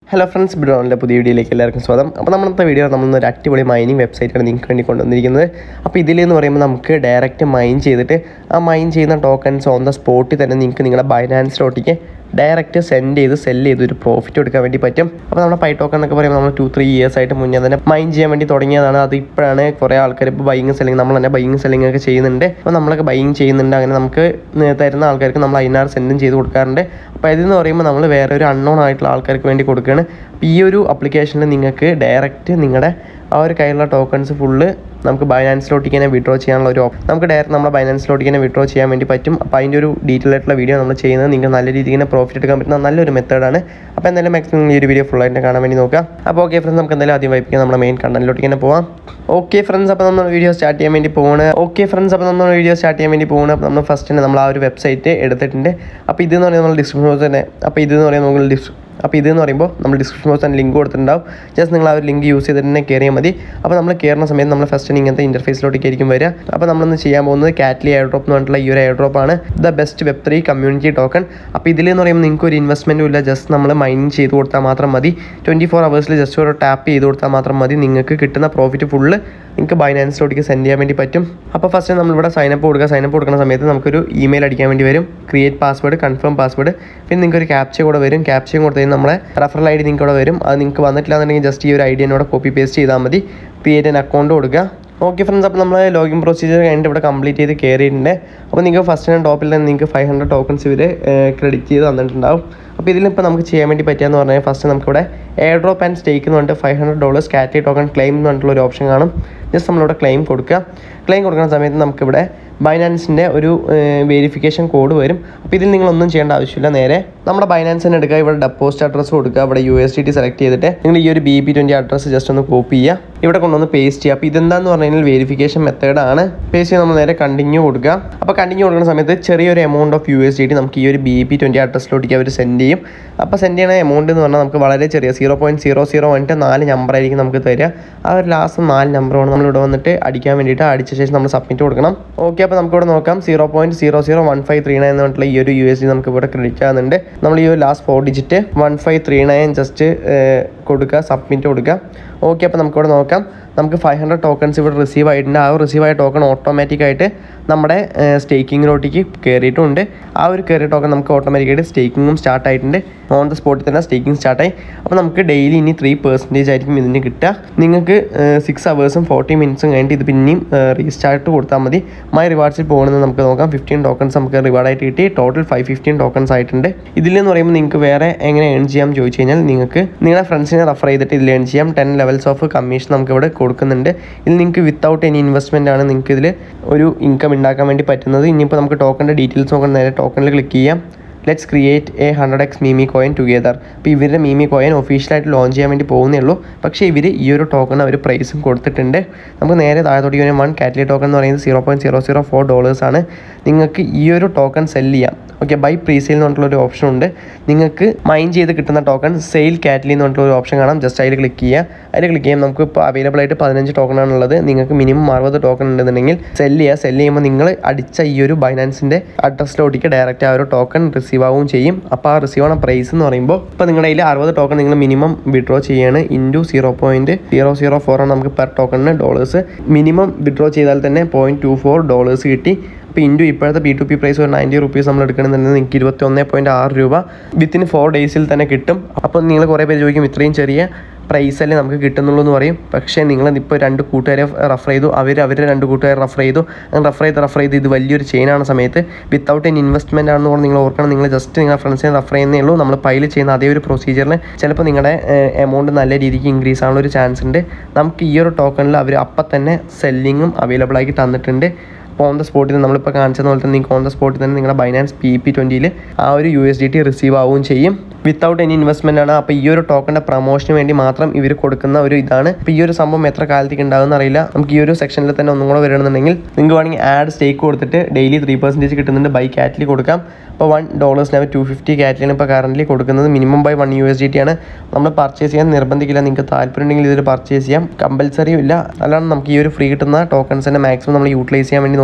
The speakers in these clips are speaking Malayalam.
ഹലോ ഫ്രണ്ട്സ് ബ്രോണിൻ്റെ പുതിയ വീഡിയോയിലേക്ക് എല്ലാവർക്കും സ്വാഗതം അപ്പോൾ നമ്മളത്തെ വീഡിയോ നമ്മൾ ഒരു അടിപൊളി മൈനിങ് വെബ്സൈറ്റാണ് നിങ്ങൾക്ക് വേണ്ടി കൊണ്ടുവന്നിരിക്കുന്നത് അപ്പോൾ ഇതിലെന്ന് പറയുമ്പോൾ നമുക്ക് ഡയറക്റ്റ് മൈൻ ചെയ്തിട്ട് ആ മൈൻ ചെയ്യുന്ന ടോക്കൺസ് ഓൺ ദ സ്പോട്ടിൽ തന്നെ നിങ്ങൾക്ക് നിങ്ങളുടെ ബൈനാൻസിലോട്ടേക്ക് ഡയറക്റ്റ് സെൻഡ് ചെയ്ത് സെല്ല് ചെയ്ത് ഒരു പ്രോഫിറ്റ് എടുക്കാൻ വേണ്ടി പറ്റും അപ്പോൾ നമ്മുടെ പൈ ടോക്കൺ എന്നൊക്കെ പറയുമ്പോൾ നമ്മൾ ടു ത്രീ ഇയേഴ്സ് ആയിട്ട് മുന്നേ തന്നെ മൈൻ ചെയ്യാൻ വേണ്ടി തുടങ്ങിയതാണ് അത് ഇപ്പോഴാണ് കുറേ ആൾക്കാർ ഇപ്പോൾ ബൈയിങ് സെല്ലിങ് നമ്മൾ തന്നെ ബൈയിങ് സെല്ലിംഗ് ഒക്കെ ചെയ്യുന്നുണ്ട് അപ്പോൾ നമ്മളൊക്കെ ബൈയിങ് ചെയ്യുന്നുണ്ട് അങ്ങനെ നമുക്ക് തരുന്ന ആൾക്കാർക്ക് നമ്മൾ അതിനാറ് സെൻഡും ചെയ്ത് കൊടുക്കാറുണ്ട് അപ്പോൾ ഇതെന്ന് പറയുമ്പോൾ നമ്മൾ വേറെ ഒരു അൺനോൺ ആയിട്ടുള്ള ആൾക്കാർക്ക് വേണ്ടി കൊടുക്കുകയാണ് അപ്പോൾ ഈ ഒരു അപ്ലിക്കേഷനിൽ നിങ്ങൾക്ക് ഡയറക്റ്റ് നിങ്ങളുടെ ആ ഒരു കയ്യിലുള്ള ടോക്കൺസ് ഫുള്ള് നമുക്ക് ബൈനാൻസിലോട്ടേക്ക് തന്നെ വിഡ്രോ ചെയ്യാനുള്ള ഒരു ഓപ്ഷൻ നമുക്ക് ഡയറക്റ്റ് നമ്മുടെ ബൈനാൻസിലോട്ടേക്ക് തന്നെ വിഡ്രോ ചെയ്യാൻ വേണ്ടി പറ്റും അപ്പോൾ അതിൻ്റെ ഒരു ഡീറ്റെയിൽ ആയിട്ടുള്ള വീഡിയോ നമ്മൾ ചെയ്യുന്നത് നിങ്ങൾക്ക് നല്ല രീതിയിൽ തന്നെ പ്രോഫിറ്റ് എടുക്കാൻ പറ്റുന്ന നല്ലൊരു മെത്തേഡാണ് അപ്പോൾ എന്തായാലും മാക്സിമം ഈ ഒരു വീഡിയോ ഫുൾ ആയിട്ട് കാണാൻ വേണ്ടി നോക്കാം അപ്പോൾ ഓക്കെ ഫ്രണ്ട്സ് നമുക്ക് എന്തായാലും ആദ്യം വായിപ്പിക്കാം നമ്മുടെ മെയിൻ കണ്ടന്റിലോട്ടേക്ക് തന്നെ പോവാം ഓക്കെ ഫ്രണ്ട്സ് അപ്പോൾ നമ്മൾ വീഡിയോ സ്റ്റാർട്ട് ചെയ്യാൻ വേണ്ടി പോവാണ് ഓക്കെ ഫ്രണ്ട്സ് അപ്പോൾ നമ്മൾ വീഡിയോ സ്റ്റാർട്ട് ചെയ്യാൻ വേണ്ടി പോവാണ് അപ്പോൾ നമ്മൾ ഫസ്റ്റ് തന്നെ നമ്മൾ ആ ഒരു വെബ്സൈറ്റ് എടുത്തിട്ടുണ്ട് അപ്പോൾ ഇതെന്ന് പറയുന്നത് നമ്മൾ ഡിസ്ക്രിപ്ഷൻ ബോക്സ് തന്നെ അപ്പോൾ ഇതെന്ന് പറയുന്നത് നമ്മൾ ഡിസ് അപ്പോൾ ഇതെന്ന് പറയുമ്പോൾ നമ്മൾ ഡിസ്ക്രിപ്ഷൻ ബോക്സ് തന്നെ ലിങ്ക് കൊടുത്തിട്ടുണ്ടാവും ജസ്റ്റ് നിങ്ങൾ ആ ഒരു ലിങ്ക് യൂസ് ചെയ്തിട്ട് തന്നെ കയറിയാൽ മതി അപ്പോൾ നമ്മൾ കയറുന്ന സമയത്ത് നമ്മൾ ഫസ്റ്റ് ഇങ്ങനത്തെ ഇൻ്റർഫേസിലോട്ടേക്ക് ആയിരിക്കും വരിക അപ്പോൾ നമ്മളൊന്ന് ചെയ്യാൻ പോകുന്നത് കാറ്റ്ലി എയർ ഡ്രോപ്പ് എന്ന് പറഞ്ഞിട്ടുള്ള ഈ ഒരു എയർ ഡ്രോപ്പ് ആണ് the best web three community token അപ്പോൾ ഇതിലെന്ന് പറയുമ്പോൾ നിങ്ങൾക്ക് ഒരു ഇൻവെസ്റ്റ്മെൻറ്റും ഇല്ല ജസ്റ്റ് നമ്മൾ മൈനിങ് ചെയ്ത് കൊടുത്താൽ മാത്രം മതി ട്വൻറ്റി ഫോർ അവേഴ്സിൽ ജസ്റ്റ് ഒരു ടാപ്പ് ചെയ്ത് കൊടുത്താൽ മാത്രം മതി നിങ്ങൾക്ക് കിട്ടുന്ന പ്രോഫിറ്റ് ഫുള്ള് നിങ്ങൾക്ക് ബൈനാൻസിലോട്ടേക്ക് സെൻഡ് ചെയ്യാൻ വേണ്ടി പറ്റും അപ്പോൾ ഫസ്റ്റ് നമ്മളിവിടെ സൈനപ്പ് കൊടുക്കുക സൈനപ്പ് കൊടുക്കുന്ന സമയത്ത് നമുക്കൊരു ഇമെയിൽ അടിക്കാൻ വേണ്ടി വരും ക്രിയേറ്റ് പാസ്വേഡ് കൺഫേം പാസ്വേഡ് പിന്നെ നിങ്ങൾക്ക് ഒരു ക്യാപ്ച കൂടെ വരും ക്യാപ്ചയും കൊടുത്തു കഴിഞ്ഞാൽ നമ്മളെ റെഫറൽ ഐ ഡി നിങ്ങൾക്ക് ഇവിടെ വരും അത് നിങ്ങൾക്ക് വന്നിട്ടില്ല എന്നുണ്ടെങ്കിൽ ജസ്റ്റ് ഈ ഒരു ഐ ഡി എന്നോട് കോപ്പി പേസ്റ്റ് ചെയ്താൽ മതി ക്രിയേറ്റ് ആൻ അക്കൗണ്ട് കൊടുക്കുക ഓക്കെ ഫ്രണ്ട്സ് അപ്പോൾ നമ്മൾ ലോഗിൻ പ്രൊസീജിയർ കഴിഞ്ഞിട്ട് ഇവിടെ കംപ്ലീറ്റ് ചെയ്ത് കയറിയിട്ടുണ്ട് അപ്പോൾ നിങ്ങൾക്ക് ഫസ്റ്റ് ആൻഡ് ടോപ്പിൽ തന്നെ നിങ്ങൾക്ക് ഫൈവ് ഹൺഡ്രഡ് ടോക്കൺസ് ഇവർ ക്രെഡിറ്റ് ചെയ്ത് തന്നിട്ടുണ്ടാവും അപ്പോൾ ഇതിലിപ്പോൾ നമുക്ക് ചെയ്യാൻ വേണ്ടി പറ്റിയെന്ന് പറഞ്ഞാൽ ഫസ്റ്റ് നമുക്കിവിടെ എയർ ഡ്രോപ്പ് ആൻഡ് സ്റ്റേക്ക് എന്ന് പറഞ്ഞിട്ട് ഫൈവ് ഹൺഡ്രഡ് ഡോളേഴ്സ് കാറ്റി ടോക്കൺ ക്ലെയിം എന്ന് പറഞ്ഞിട്ടുള്ള ഒരു ഓപ്ഷൻ കാണും ജസ്റ്റ് നമ്മളിവിടെ ക്ലെയിം കൊടുക്കുക ക്ലെയിം കൊടുക്കുന്ന സമയത്ത് നമുക്കിവിടെ ബൈനാൻസിൻ്റെ ഒരു വെരിഫിക്കേഷൻ കോഡ് വരും അപ്പോൾ ഇതിൽ നിങ്ങളൊന്നും ചെയ്യേണ്ട ആവശ്യമില്ല നേരെ നമ്മുടെ ബൈനാൻസ് തന്നെ എടുക്കുക ഇവിടെ ഡെപ്പോസിറ്റ് അഡ്രസ്സ് കൊടുക്കുക ഇവിടെ U S D T select ചെയ്തിട്ട് നിങ്ങൾ ഈ ഒരു B P twenty address just ഒന്ന് കോപ്പി ചെയ്യുക ഇവിടെ കൊണ്ടുവന്ന് പേസ്റ്റ് ചെയ്യുക അപ്പോൾ ഇതെന്താന്ന് പറഞ്ഞു കഴിഞ്ഞാൽ വെരിഫിക്കേഷൻ മെത്തേഡാണ് പേസ്റ്റ് ചെയ്ത് നമ്മൾ നേരെ കണ്ടിന്യൂ കൊടുക്കുക അപ്പോൾ കണ്ടിന്യൂ കൊടുക്കുന്ന സമയത്ത് ചെറിയൊരു amount of U S D T നമുക്ക് ഈ ഒരു ബി പി ട്വൻറ്റി അഡ്രസ്സിലോട്ടേക്ക് അവർ സെൻഡ് ചെയ്യും അപ്പോൾ സെൻഡ് ചെയ്യുന്ന എമൗണ്ട് എന്ന് പറഞ്ഞാൽ നമുക്ക് വളരെ ചെറിയ സീറോ പോയിൻറ്റ് സീറോ സീറോ വന്നിട്ട് നാല് നമ്പർ ആയിരിക്കും നമുക്ക് തരിക ആ ഒരു ലാസ്റ്റ് നാല് നമ്പറാണ് നമ്മൾ ഇവിടെ വന്നിട്ട് അടിക്കാൻ വേണ്ടിയിട്ട് അടിച്ച ശേഷം നമ്മൾ സബ്മിറ്റ് കൊടുക്കണം ഓക്കെ അപ്പോൾ നമുക്ക് ഇവിടെ നോക്കാം zero point zero zero one five three nine എന്ന് പറഞ്ഞിട്ടുള്ള ഈ ഒരു യു എസ് ഡി നമുക്ക് ഇവിടെ ക്രെഡിറ്റ് ആകുന്നുണ്ട് നമ്മൾ ഈ ഒരു last four digit one five three nine just കൊടുക്കുക സബ്മിറ്റ് കൊടുക്കുക ഓക്കെ അപ്പോൾ നമുക്കിവിടെ നോക്കാം നമുക്ക് ഫൈവ് ഹൺഡ്രഡ് ടോക്കൺസ് ഇവിടെ റിസീവ് ആയിട്ടുണ്ട് ആ ഒരു റിസീവ് ആയ ടോക്കൺ ഓട്ടോമാറ്റിക്കായിട്ട് നമ്മുടെ സ്റ്റേക്കിങ്ങിലോട്ടേക്ക് കയറിയിട്ടുണ്ട് ആ ഒരു കയറിയ ടോക്കൺ നമുക്ക് ഓട്ടോമാറ്റിക്കായിട്ട് സ്റ്റേക്കിങ്ങും സ്റ്റാർട്ട് ആയിട്ടുണ്ട് ഓൺ ദ സ്പോട്ടിൽ തന്നെ സ്റ്റേക്കിംഗ് സ്റ്റാർട്ടായി അപ്പോൾ നമുക്ക് ഡെയിലി ഇനി ത്രീ പെർസെൻറ്റേജ് ആയിരിക്കും ഇതിന് കിട്ടുക നിങ്ങൾക്ക് സിക്സ് അവേഴ്സും ഫോർട്ടി മിനിറ്റ്സും കഴിഞ്ഞിട്ട് ഇത് പിന്നെയും റീസ്റ്റാർട്ട് കൊടുത്താൽ മതി മൈ റിവാർഡ്സിൽ പോകുന്നത് നമുക്ക് നോക്കാം ഫിഫ്റ്റീൻ ടോക്കൺസ് നമുക്ക് റിവാർഡായിട്ട് കിട്ടി ടോട്ടൽ ഫൈവ് ഫിഫ്റ്റീൻ ടോക്കൺസ് ആയിട്ടുണ്ട് ഇതിലെന്ന് പറയുമ്പോൾ നിങ്ങൾക്ക് വേറെ എങ്ങനെ ഏൺ ചെയ്യാം ചോദിച്ചു കഴിഞ്ഞാൽ നിങ്ങൾക്ക് നിങ്ങളുടെ ഫ്രണ്ട്സിനെ റെഫർ ചെയ്തിട്ട് ഇതിൽ ഏൺ ചെയ്യാം ടെൻ ലെവൽസ് ഓഫ് കമ്മീഷൻ നമുക്ക് ഇവിടെ കൊടുക്കുന്നുണ്ട് ഇതിൽ നിങ്ങൾക്ക് വിത്തൗട്ട് എനി ഇൻവെസ്റ്റ്മെൻ്റ് ആണ് നിങ്ങൾക്ക് ഇതിൽ ഒരു ഇൻകം ഉണ്ടാക്കാൻ വേണ്ടി പറ്റുന്നത് ഇനിയിപ്പോൾ നമുക്ക് ടോക്കണിൻ്റെ ഡീറ്റെയിൽസ് നോക്കാൻ നേരെ ടോക്കണിൽ ക്ലിക്ക് ചെയ്യാം let's create a hundred X meme coin together അപ്പോൾ ഇവരുടെ മീമി കോയിൻ ഒഫീഷ്യലായിട്ട് ലോഞ്ച് ചെയ്യാൻ വേണ്ടി പോകുന്നേ ഉള്ളൂ പക്ഷേ ഇവർ ഈ ഒരു ടോക്കൺ അവർ പ്രൈസും കൊടുത്തിട്ടുണ്ട് നമുക്ക് നേരെ താഴത്തോട്ട് വരും വൺ കാറ്റലി ടോക്കൺ എന്ന് പറയുന്നത് zero point zero zero four ഡോളേഴ്സാണ് നിങ്ങൾക്ക് ഈ ഒരു ടോക്കൺ സെല് ചെയ്യാം ഓക്കെ ബൈ പ്രീസെയിൽ എന്ന് പറഞ്ഞിട്ടുള്ള ഒരു ഓപ്ഷൻ ഉണ്ട് നിങ്ങൾക്ക് മൈൻ ചെയ്ത് കിട്ടുന്ന ടോക്കൺ സെയിൽ കാറ്റലി എന്ന് പറഞ്ഞിട്ടുള്ള ഒരു ഓപ്ഷൻ കാണാം ജസ്റ്റ് അതിൽ ക്ലിക്ക് ചെയ്യുക അതിൽ ക്ലിക്ക് ചെയ്യുമ്പോൾ നമുക്ക് ഇപ്പോൾ അവൈലബിൾ ആയിട്ട് പതിനഞ്ച് ടോക്കൺ ആണുള്ളത് നിങ്ങൾക്ക് മിനിമം അറുപത് ടോക്കൺ ഉണ്ടെന്നുണ്ടെങ്കിൽ സെല് ചെയ്യുക സെല് ചെയ്യുമ്പോൾ നിങ്ങൾ അടിച്ച ഈ ഒരു ബൈനാൻസിൻ്റെ അഡ്രസ്സിലോട്ടേക്ക് ഡയറക്റ്റ് ആ ഒരു ടോക്കൺ റിസീവ് ആവുകയും ചെയ്യും അപ്പോൾ ആ റിസീവ് ആവുന്ന പ്രൈസ് എന്ന് പറയുമ്പോൾ ഇപ്പോൾ നിങ്ങളുടെ കയ്യിൽ അറുപത് ടോക്കൺ നിങ്ങൾ മിനിമം വിഡ്രോ ചെയ്യാണ് into zero point zero zero four ആണ് നമുക്ക് പെർ ടോക്കണിന് ഡോളേഴ്സ് മിനിമം വിഡ്രോ ചെയ്താൽ തന്നെ പോയിൻറ്റ് ടു ഫോർ ഡോളേഴ്സ് കിട്ടി അപ്പോൾ ഇൻറ്റു ഇപ്പോഴത്തെ പി ടു പി പ്രൈസ് ഒരു നയൻറ്റി റുപ്പീസ് നമ്മൾ എടുക്കണമെന്നുണ്ടെങ്കിൽ നിങ്ങൾക്ക് ഇരുപത്തി ഒന്ന് പോയിൻറ്റ് ആറ് രൂപ വിത്തിൻ ഫോർ ഡേയ്സിൽ തന്നെ കിട്ടും അപ്പോൾ നിങ്ങൾ കുറേ പേര് ചോദിക്കും ഇത്രയും ചെറിയ പ്രൈസല്ലേ നമുക്ക് കിട്ടുന്നുള്ളൂ എന്ന് പറയും പക്ഷേ നിങ്ങൾ ഇപ്പോൾ രണ്ട് കൂട്ടുകാരെ റെഫർ ചെയ്തു അവർ അവരുടെ രണ്ട് കൂട്ടുകാരെ റെഫർ ചെയ്തു അങ്ങനെ റെഫർ ചെയ്ത് റെഫർ ചെയ്ത് ഇത് വലിയൊരു ചെയിനാണ് സമയത്ത് വിത്തൗട്ട് എൻ ഇൻവെസ്റ്റ്മെൻ്റ് ആണെന്ന് പറഞ്ഞ് നിങ്ങൾ ഓർക്കണം നിങ്ങൾ ജസ്റ്റ് നിങ്ങളുടെ ഫ്രണ്ട്സിനെ റെഫർ ചെയ്യുന്നേ ഉള്ളൂ നമ്മൾ പൈൽ ചെയ്യുന്ന അതേ ഒരു പ്രൊസീജിയറിൽ ചിലപ്പോൾ നിങ്ങളുടെ എമൗണ്ട് നല്ല രീതിക്ക് ഇൻക്രീസ് ആവാനുള്ള ഒരു ചാൻസ് ഉണ്ട് നമുക്ക് ഈ ഒരു ടോക്കണിൽ അവർ അപ്പം തന്നെ സെല്ലിങ്ങും അവൈലബിൾ ആക്കി തന്നിട്ടുണ്ട് അപ്പോൾ ഓൺ ദ സ്പോട്ടിൽ നമ്മളിപ്പോൾ കാണിച്ചത് പോലെ തന്നെ നിങ്ങൾക്ക് ഓൺ ദ സ്പോട്ടിൽ തന്നെ നിങ്ങളുടെ ബൈനാൻസ് പി പി ട്വൻറ്റിയിൽ ആ ഒരു U S D T receive ആവുകയും ചെയ്യും വിത്തൗട്ട് എനി ഇൻവെസ്റ്റ്മെൻ്റ് ആണ് അപ്പോൾ ഈ ഒരു ടോക്കണിൻ്റെ പ്രൊമോഷന് വേണ്ടി മാത്രം ഇവർ കൊടുക്കുന്ന ഒരു ഇതാണ് അപ്പോൾ ഈ ഒരു സംഭവം എത്ര കാലത്തേക്ക് ഉണ്ടാകുമെന്ന് അറിയില്ല നമുക്ക് ഈ ഒരു സെക്ഷനിൽ തന്നെ ഒന്നും കൂടെ വരണമെന്നുണ്ടെങ്കിൽ നിങ്ങൾക്ക് വേണമെങ്കിൽ ആഡ് സ്റ്റേക്ക് കൊടുത്തിട്ട് ഡെയിലി ത്രീ പെർസെൻറ്റേജ് കിട്ടുന്നുണ്ട് ബൈ കാറ്റിൽ കൊടുക്കാം അപ്പോൾ വൺ ഡോളേഴ്സിന് ടു ഫിഫ്റ്റി കാറ്റിലാണ് ഇപ്പോൾ കറൻ്റ് കൊടുക്കുന്നത് minimum buy one U S D T ആണ് നമ്മൾ പർച്ചേസ് ചെയ്യാൻ നിർബന്ധിക്കില്ല നിങ്ങൾക്ക് താല്പര്യം ഉണ്ടെങ്കിൽ ഇതിൽ പർച്ചേസ് ചെയ്യാം കമ്പൽസറിയും ഇല്ല അല്ലാണ്ട് നമുക്ക് ഈ ഒരു ഫ്രീ കിട്ടുന്ന ടോക്കൺസിൻ്റെ മാക്സിമം നമ്മൾ യൂട്ടിലൈസ് ചെയ്യാൻ വേണ്ടി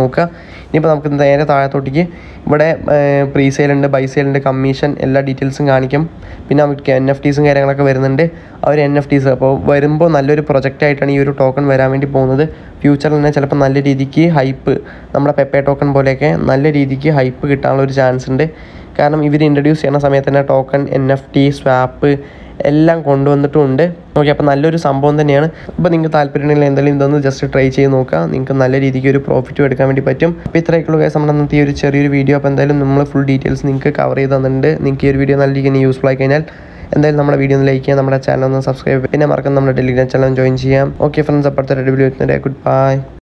നോക്കുക ഇനിയിപ്പോൾ നമുക്ക് നേരെ താഴത്തോട്ടേക്ക് ഇവിടെ പ്രീ സെയിലുണ്ട് ബൈ സെയിലുണ്ട് കമ്മീഷൻ എല്ലാ ഡീറ്റെയിൽസും കാണിക്കും പിന്നെ നമുക്ക് എൻ എഫ് ടീസും കാര്യങ്ങളൊക്കെ വരുന്നുണ്ട് ആ ഒരു എൻ എഫ് ടീസ് അപ്പോൾ വരുമ്പോൾ നല്ലൊരു പ്രൊജക്റ്റ് ആയിട്ടാണ് ഈ ഒരു ടോക്കൺ വരാൻ വേണ്ടി പോകുന്നത് ഫ്യൂച്ചറിൽ തന്നെ ചിലപ്പോൾ നല്ല രീതിക്ക് ഹൈപ്പ് നമ്മുടെ പെപ്പെ ടോക്കൺ പോലെയൊക്കെ നല്ല രീതിക്ക് ഹൈപ്പ് കിട്ടാനുള്ള ഒരു ചാൻസ് ഉണ്ട് കാരണം ഇവർ ഇൻട്രൊഡ്യൂസ് ചെയ്യുന്ന സമയത്ത് തന്നെ token N F T swap എല്ലാം കൊണ്ടുവന്നിട്ടുമുണ്ട് ഓക്കെ അപ്പോൾ നല്ലൊരു സംഭവം തന്നെയാണ് അപ്പോൾ നിങ്ങൾക്ക് താല്പര്യമുണ്ടെങ്കിൽ എന്തെങ്കിലും ഇതൊന്ന് ജസ്റ്റ് ട്രൈ ചെയ്ത് നോക്കുക നിങ്ങൾക്ക് നല്ല രീതിക്ക് ഒരു പ്രോഫിറ്റും എടുക്കാൻ വേണ്ടി പറ്റും അപ്പോൾ ഇത്രയൊക്കെയുള്ള കേസ് നമ്മുടെ ഇന്നത്തെ ഈ ഒരു ചെറിയൊരു വീഡിയോ അപ്പോൾ എന്തായാലും നമ്മൾ ഫുൾ ഡീറ്റെയിൽസ് നിങ്ങൾക്ക് കവർ ചെയ്ത് തന്നിട്ടുണ്ട് നിങ്ങൾക്ക് ഈ ഒരു വീഡിയോ നല്ല രീതിക്ക് യൂസ്ഫുൾ ആയി കഴിഞ്ഞാൽ എന്തായാലും നമ്മുടെ വീഡിയോ ഒന്ന് ലൈക്ക് ചെയ്യാം നമ്മുടെ ചാനൽ ഒന്ന് സബ്സ്ക്രൈബ് പിന്നെ മറക്കാം നമ്മുടെ ടെലിഗ്രാം ചാനൽ ജോയിൻ ചെയ്യാം ഓക്കെ ഫ്രണ്ട്സ് അപ്പോഴത്തെ വീഡിയോ ഗുഡ് ബൈ